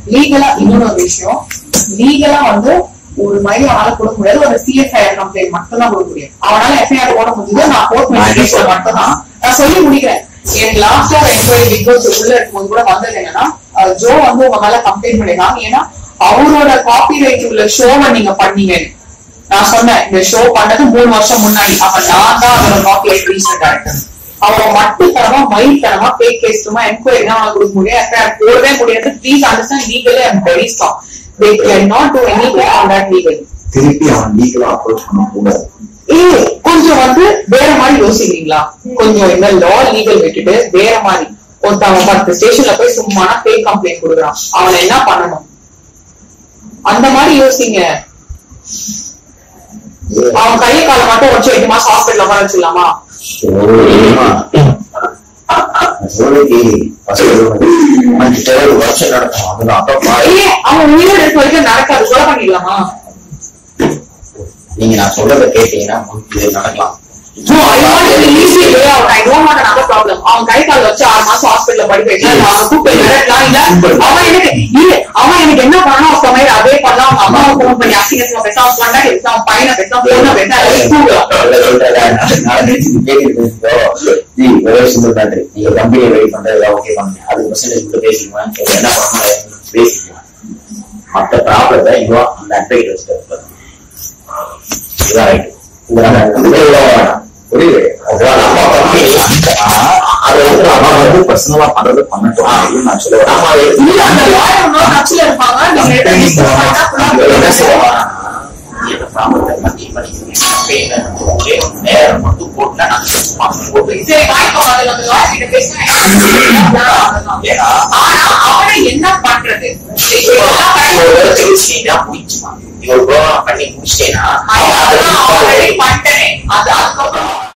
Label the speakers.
Speaker 1: லீகலா இன்னொரு ஒரு விஷயம் லீகலா வந்து ஒரு மாதிரி ஆளை கொடுக்க முடியாது ஒரு சிஎஸ்ஐஆர் கம்ப்ளைண்ட் மட்டும் தான் கொடுக்க முடியும் அவனால எஃப்ஐஆர் போட முடிஞ்சது நான் கோர்ட் மெடிக்கேஷன் மட்டும் தான் நான் சொல்லி முடிக்கிறேன் எனக்கு லாஸ்டா என்கொயரி பிக் பாஸ் உள்ள இருக்கும்போது கூட வந்தது என்னன்னா அஹ் ஜோ வந்து உங்க மேல கம்ப்ளைண்ட் பண்ணிருக்காங்க ஏன்னா அவரோட காப்பி ரைட் உள்ள ஷோவை நீங்க பண்ணீங்க நான் சொன்னேன் இந்த ஷோ பண்ணது மூணு வருஷம் முன்னாடி அப்ப நான் தான் அதோட காப்பி ரைட் ரீசன் டேரக்டர் அவங்க மட்டுத்தனமா மயில்தனமா பேக் கேஸ்டுமா என்கொயரி தான் அவங்களுக்கு கொடுக்க முடியும் எஃப்ஐஆர் போடவே முடியாது please understand legally I'm very strong they can not do any on that legal
Speaker 2: திருப்பி அவன் லீகலா அப்ரோச் பண்ண கூடாது
Speaker 1: ஏய் கொஞ்சம் வந்து வேற மாதிரி யோசிக்கிறீங்களா கொஞ்சம் இந்த லா லீகல் விட்டுட்டு வேற மாதிரி ஒருத்தவன் பத்து ஸ்டேஷன்ல போய் சும்மானா பேக் கம்ப்ளைண்ட் கொடுக்குறான் அவனை என்ன பண்ணணும் அந்த மாதிரி யோசிங்க அவன் கையை காலை மட்டும் வச்சு எட்டு மாசம் ஹாஸ்பிட்டல் உட்கார வச்சிடலாமா
Speaker 2: சொல்லுக்கு அஞ்சு ஒரு வருஷம் நடக்கும் அதுதான் அப்பா
Speaker 1: ஏய் அவன் உயிரோட இருக்க வரைக்கும் நடக்காது கொலை பண்ணிடலாமா
Speaker 2: நீங்க நான் சொல்றத கேட்டீங்கன்னா உங்களுக்கு இது நடக்கலாம்
Speaker 1: No, I want it easy way out. I don't want another problem. அவன் கை கால் வச்சு ஆறு மாசம் ஹாஸ்பிட்டல்ல படிக்க வைக்கலாம் இல்ல அவன் கூப்பிட்டு மிரட்டலாம் இல்ல அவன் எனக்கு இல்ல அவன் எனக்கு என்ன பண்ணா அவன் மாதிரி அதே பண்ணலாம் அவங்க அம்மாவை போன் பண்ணி அசிங்கமா பேச அவன் பண்ணா பேச அவன் பையனை பேச பொண்ணை பேச எல்லாத்தையும் கூப்பிடுவான்
Speaker 2: நீங்க கம்பெனி ரெடி பண்றது ஓகே பண்ணுங்க அதுக்கு பர்சன்டேஜ் மட்டும் பேசிக்குவேன் என்ன பண்ணணும் பேசிக்குவேன் மத்த ப்ராப்ளத்தை இவன் அந்த அட்வைட் வச்சுட்டு இதுதான் ரைட் புரியுது அதுதான் நம்ம company அந்த- அதை வந்து நம்ம வந்து பர்சனலா பண்றது பண்ணட்டும் அப்படின்னு நான் சொல்லுவேன்
Speaker 1: இல்ல அந்த லாயர் இன்னும் கட்சியில இருப்பாங்க நீங்க எதை discuss பண்ணா full ஆ
Speaker 2: என்ன
Speaker 1: பேசுவாங்க.
Speaker 2: செய்வான் இந்த ப்ராப்ளத்தை பத்தி படிக்கிறேன் ஒரே ஒரு நேரம் மட்டும் போட்டு நான் மாசம் போட்டு
Speaker 1: சரி வாய்ப்பு அதுல அந்த லாயர் கிட்ட பேசுனா
Speaker 2: ஏன்னா
Speaker 1: ஆனா அவனை என்ன பண்றது
Speaker 2: முடிச்சுமா இவ்வளவு பண்ணி முடிச்சிட்டேன்னா
Speaker 1: ஆல்ரெடி பண்ணிட்டேன் அது அதுக்கப்புறம்